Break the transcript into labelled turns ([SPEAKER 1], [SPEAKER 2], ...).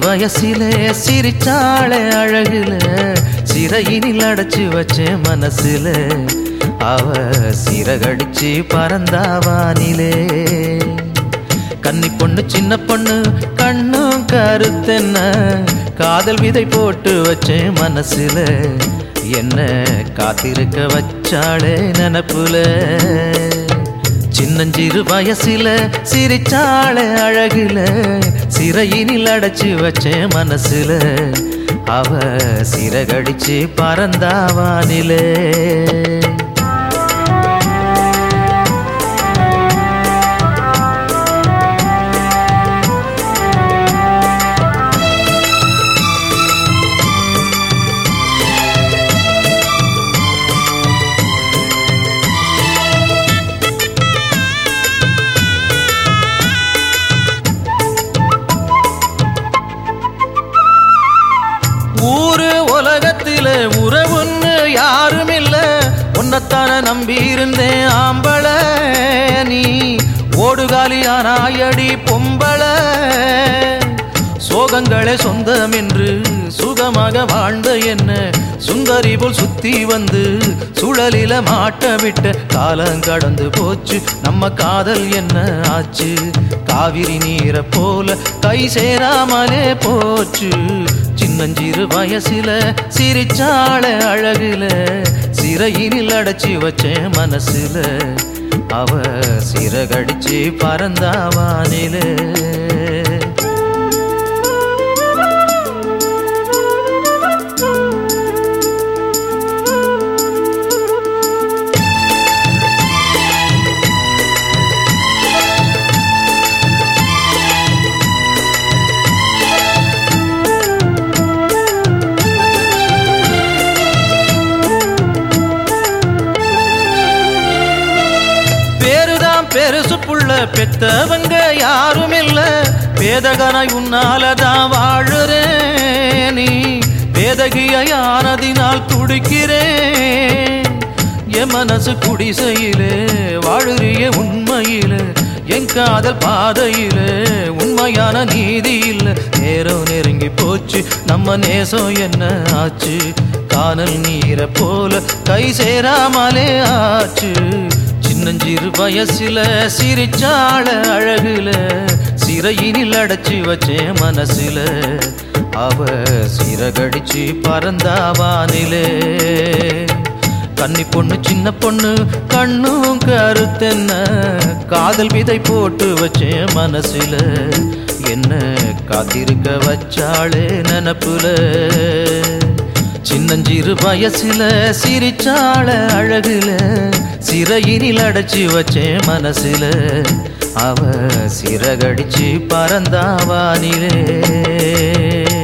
[SPEAKER 1] வயசிலே சிரிச்சாளே அழகுல சிறையினில் அடைச்சு வச்சேன் மனசுல அவ சிறகடிச்சு பறந்தாவானிலே கன்னி பொண்ணு சின்ன பொண்ணு கண்ணும் கருத்தென்ன காதல் விதை போட்டு வச்சேன் மனசுல என்ன காத்திருக்க வச்சாளே நினப்புல சின்னஞ்சிறு வயசுல சிரிச்சாளே அழகுல சிறையினில் அடைச்சு வச்சேன் மனசுல அவ சிறகடிச்சு பறந்தாவானிலே ஊரு உலகத்தில உறவுன்னு யாரும் இல்ல உன்னைத்தான நம்பி இருந்தேன் ஆம்பள நீ ஓடுகாலியானாயடி பொம்பள சோகங்களே சொந்தம் என்று சுகமாக வாழ்ந்த என்ன சுந்தரி போல் சுத்தி வந்து சுழலில மாட்ட விட்ட காலம் கடந்து போச்சு நம்ம காதல் என்ன ஆச்சு காவிரி நீரை போல கை சேராமலே போச்சு சின்னஞ்சிறு வயசுல சிரிச்சாள அழகுல சிறையினில் அடைச்சி வச்சேன் மனசுல அவ சிறகடிச்சு பறந்தாவானிலே பேருதான் பெருசு புள்ள பெத்தவங்க யாரும் இல்ல பேதகனாய் உன்னாலதான் வாழுறேன் நீ பேதகியானதினால் துடிக்கிறேன் என் மனசு குடிசையிலே வாழுறிய உண்மையிலே என் காதல் பாதையிலே உண்மையான நீதி இல்ல நேரம் நெருங்கி போச்சு நம்ம நேசம் என்ன ஆச்சு காணல் நீரை போல கை சேராமலே ஆச்சு சின்னஞ்சிறு வயசுல சிரிச்சாள அழகுல சிறையினில் அடைச்சி வச்சேன் மனசுல அவ சிறகடிச்சு பறந்தாவானிலே கன்னி பொண்ணு சின்ன பொண்ணு கண்ணும் கருத்தென்ன காதல் விதை போட்டு வச்சேன் மனசுல என்ன காத்திருக்க வச்சாளே நினப்புல சின்னஞ்சிறு வயசுல சிரிச்சாள அழகுல சிறையினில் அடைச்சி வச்சேன் மனசுல அவ சிறகடிச்சு பறந்தாவானிலே